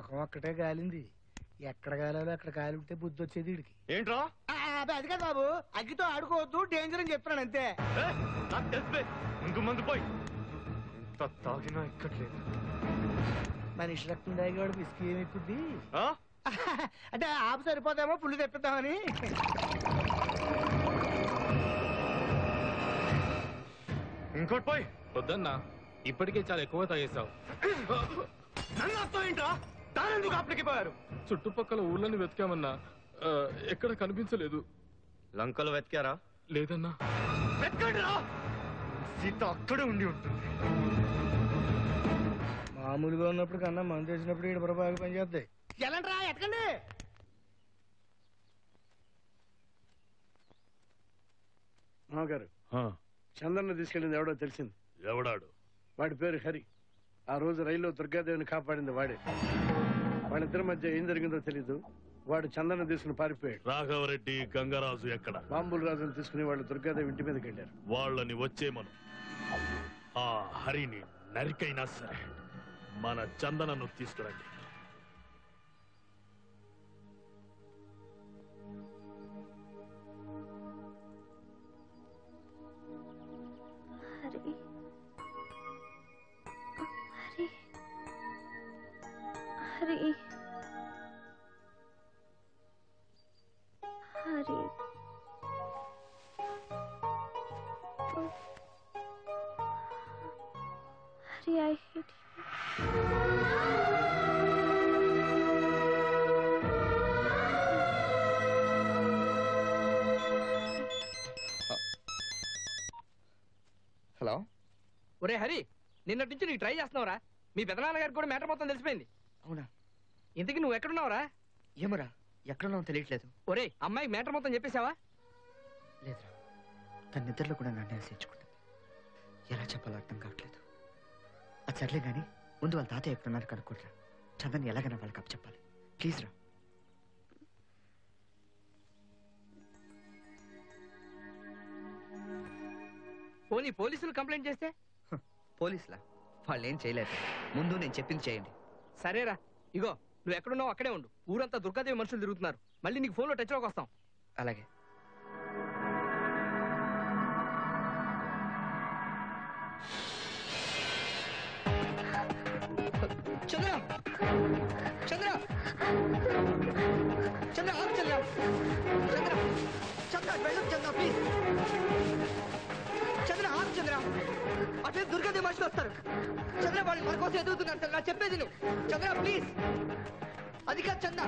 ముఖం ఒక్కటే కాలింది ఎక్కడ కాలాలో అక్కడ కాలి ఉంటే బుద్ధి వచ్చేది వీడికి ఏంట్రా అది కదా బాబు అగ్గితో ఆడుకోవద్దు డేంజర్ అని చెప్తున్నాను అంతే ఏ, నాకు తెలిసిపోయి ముందు మందు పోయి ఎంత తాగినా ఎక్కట్లేదు మనిషి రక్తం తాగేవాడు బిస్కీ ఏమి ఎక్కుద్ది ఆ? అంటే ఆపు సరిపోతామో పుల్లు తెప్పిద్దామని ఇంకోటి పోయి వద్దన్నా ఇప్పటికే చాలా ఎక్కువ తాగేశావు నన్ను అర్థం ఏంట్రా దానెందుకు అప్పటికి పోయారు చుట్టుపక్కల ఊళ్ళని వెతికామన్నా ఆ, ఎక్కడ కనిపించలేదు లంకలు వెతికారా లేదన్నా వెతకండి రా సీత అక్కడే ఉండి ఉంటుంది మామూలుగా ఉన్నప్పుడు కన్నా మందు వేసినప్పుడు ఈడ బాగా పనిచేస్తాయి ఎలాంట్రా ఎతకండి మామగారు చందన్న తీసుకెళ్ళింది ఎవడో తెలిసింది ఎవడాడు వాడి పేరు హరి ఆ రోజు రైల్లో దుర్గాదేవిని కాపాడింది వాడే వాళ్ళిద్దరి మధ్య ఏం జరిగిందో తెలీదు వాడు చందన తీసుకుని పారిపోయాడు రాఘవరెడ్డి గంగరాజు ఎక్కడ బాంబులు రాజుని తీసుకుని వాళ్ళు దుర్గాదేవి ఇంటి మీదకి వెళ్ళారు వాళ్ళని వచ్చేమను ఆ హరిని నరికైనా సరే మన చందనను తీసుకురండి Hari Hari Hari Hari Hari I hate hello ఒరే హరి నిన్నటి నుంచి నీకు ట్రై చేస్తున్నావురా మీ పెదనాన్న గారికి కూడా మ్యాటర్ మొత్తం తెలిసిపోయింది అవునా ఇంతకీ నువ్వు ఎక్కడున్నావురా ఏమరా ఎక్కడున్నావు తెలియట్లేదు ఒరే అమ్మాయికి మ్యాటర్ మొత్తం చెప్పేశావా లేదురా తన నిద్రలో కూడా నన్ను ఆశించుకుంటుంది ఎలా చెప్పాలో అర్థం కావట్లేదు అది సర్లే కానీ ముందు వాళ్ళ తాతయ్య ఎక్కడున్నారు కనుక్కుంటా చందని ఎలాగైనా వాళ్ళకి అప్ చెప్పాలి ప్లీజ్ రా పోనీ పోలీసులు కంప్లైంట్ చేస్తే హ, పోలీసులా వాళ్ళు ఏం చేయలేదు ముందు నేను చెప్పింది చేయండి సరేరా ఇగో నువ్వు ఎక్కడున్నావు అక్కడే ఉండు ఊరంతా దుర్గాదేవి మనుషులు తిరుగుతున్నారు మళ్ళీ నీకు ఫోన్లో టచ్లోకి వస్తాం అలాగే చంద్ర చంద్ర చంద్ర ఆగు చంద్ర చంద్ర చంద్ర వెళ్ళదు చంద్ర ప్లీజ్ చంద్ర ఆగు చంద్ర అట్లే దుర్గాదేవి మనుషులు వస్తారు చంద్ర వాళ్ళు మన కోసం ఎదుగుతున్నారు చంద్ర చెప్పేది నువ్వు చంద్ర ప్లీజ్ అది కాదు చంద్ర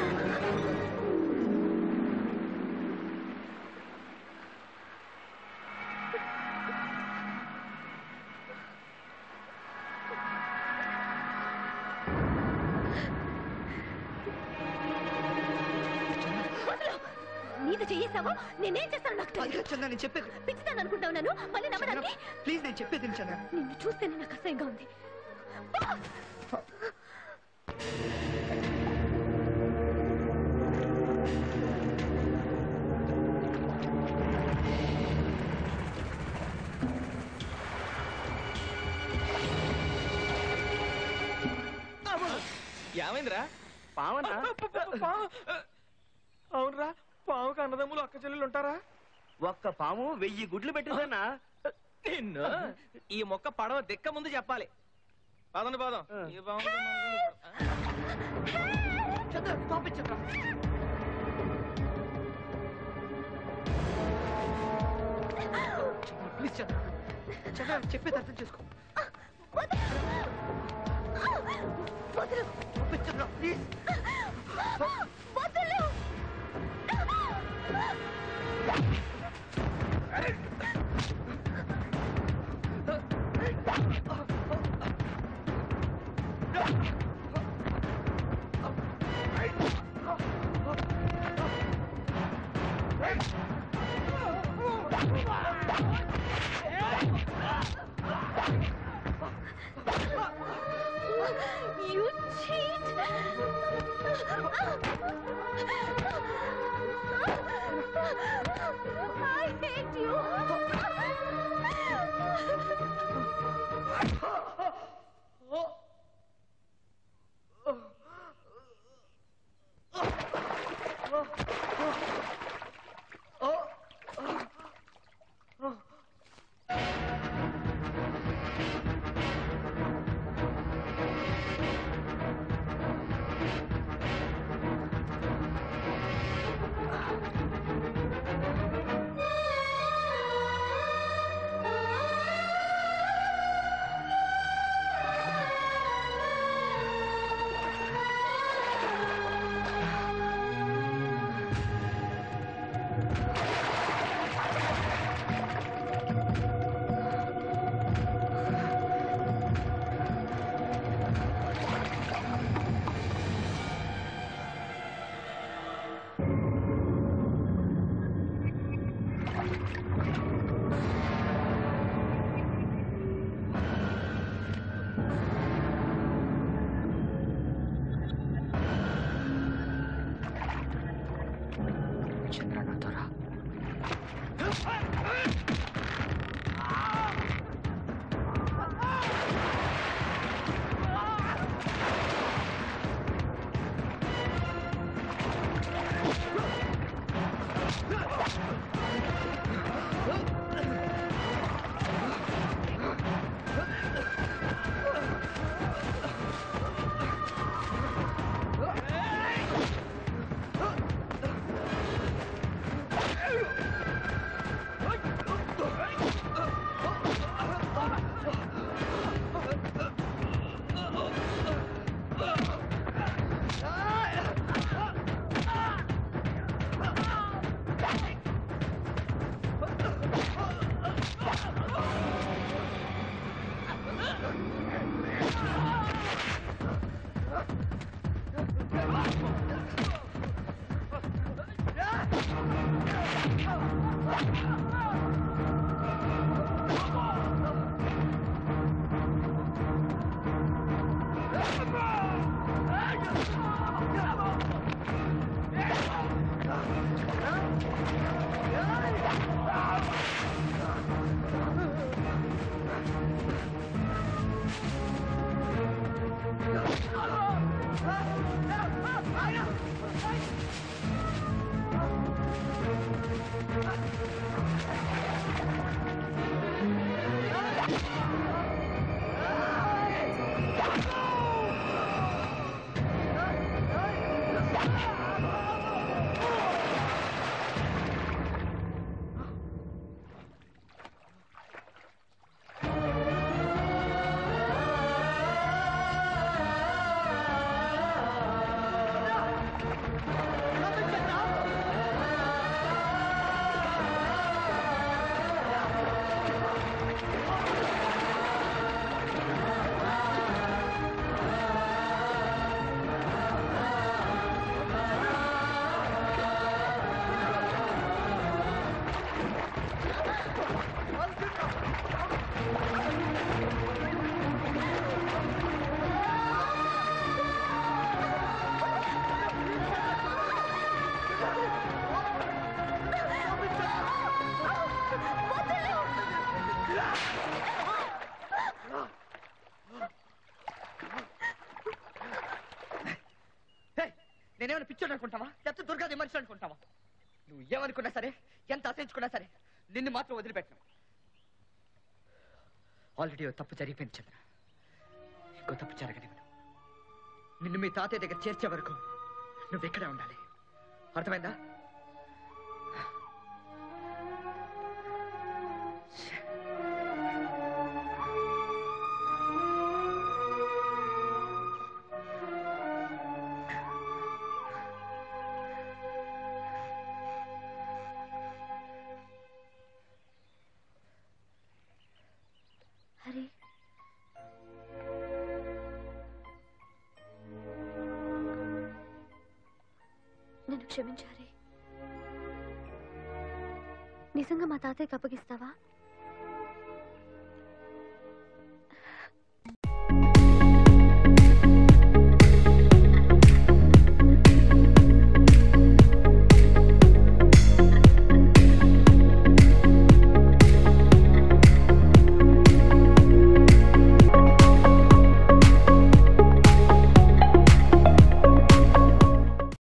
నీది చేసావో నేనేం చేస్తాను నాకు అది తెలియదు కాదు చంద్ర నేను చెప్పేది పిచ్చిదాన్ని అనుకుంటావు నన్ను మళ్ళీ నమ్మడానికి ప్లీజ్ నేను చెప్పేది విను చంద్ర నిన్ను చూస్తేనే నాకు అసహ్యంగా ఉంది ఏమైందిరా పావనా అవునరా పావుకి అన్నదమ్ములు అక్క చెల్లెలు ఉంటారా ఒక్క పాము వెయ్యి గుడ్లు పెట్టిందన్నా నిన్ను ఈ మొక్క పడవ దిక్క ముందు చెప్పాలి పదండి పదం ఈ పాము Chandra stop it Chandra please Chandra Chandra చెప్పేది అర్థం చేసుకో వదలు స్టాప్ ఇట్ చంద్ర ప్లీజ్ వదలు You cheat! I hate you! Hey, నేనేమైనా పిచ్చోడు అనుకుంటావా లేకపోతే దుర్గాది మనిషి అనుకుంటావా నువ్వు ఏమనుకున్నా సరే ఎంత అసహించుకున్నా సరే నిన్ను మాత్రం వదిలిపెట్టను ఆల్రెడీ ఓ తప్పు జరిగిపోయింది చంద్ర ఇంకో తప్పు జరగనివ్వను నిన్ను మీ తాతయ్య దగ్గర చేర్చే వరకు నువ్వు ఇక్కడే ఉండాలి అర్థమైందా హరి నన్ను క్షమించాలి నిజంగా మా తాతయ్యకి అప్పగిస్తావా